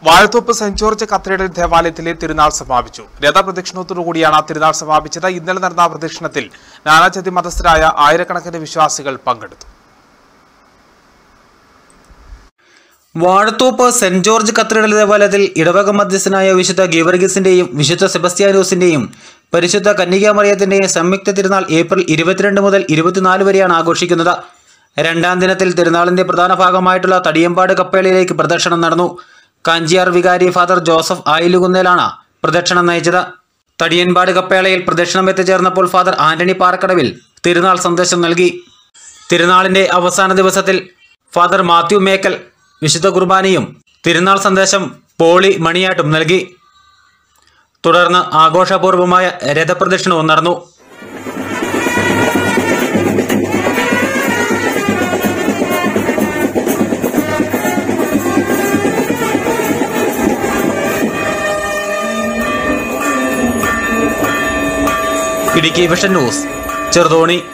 Vazhathope saint George cathedral ദേവാലയത്തിലെ തിരുനാൾ സമാപിച്ചു രഥപ്രദക്ഷിണത്തോടുകൂടിയാണ് തിരുനാൾ സമാപിച്ചത് ഇന്നലെ നടന്ന പ്രദക്ഷിണത്തിൽ നാനാജാതി മതസ്ഥരായ ആയിരക്കണക്കിന് വിശ്വാസികൾ പങ്കെടുത്തു വാഴത്തോപ്പ് സെന്റ് ജോർജ് കത്തീഡ്രൽ ദേവാലയത്തിൽ ഇടവക മധ്യസ്ഥനായ വിശുദ്ധ ഗീവർഗീസിന്റെയും വിശുദ്ധ സെബസ്ത്യാനോസിന്റെയും പരിശുദ്ധ കന്യകാമറിയത്തിന്റെയും സംയുക്ത തിരുനാൾ ഏപ്രിൽ ഇരുപത്തിരണ്ട് മുതൽ ഇരുപത്തിനാല് വരെയാണ് ആഘോഷിക്കുന്നത് രണ്ടാം ദിനത്തിൽ തിരുനാളിന്റെ പ്രധാന ഭാഗമായിട്ടുള്ള തടിയമ്പാട് കപ്പേളയിലേക്ക് പ്രദക്ഷിണം നടന്നു കാഞ്ചിയാർ വികാരി ഫാദർ ജോസഫ് ആയിലുകുന്നേലാണ് പ്രദക്ഷിണം നയിച്ചത് തടിയൻപാട് കപ്പേളയിൽ പ്രദക്ഷിണം എത്തിച്ചേർന്നപ്പോൾ ഫാദർ ആന്റണി പാറക്കടവിൽ തിരുനാൾ സന്ദേശം നൽകി തിരുനാളിന്റെ അവസാന ദിവസത്തിൽ ഫാദർ മാത്യു മേക്കൽ വിശുദ്ധ കുർബാനയും തിരുനാൾ സന്ദേശം പോളി മണിയാട്ടും നൽകി തുടർന്ന് ആഘോഷപൂർവമായ രഥപ്രദക്ഷിണവും നടന്നു ഇടുക്കി വിഷൻ ന്യൂസ് ചെറുതോണി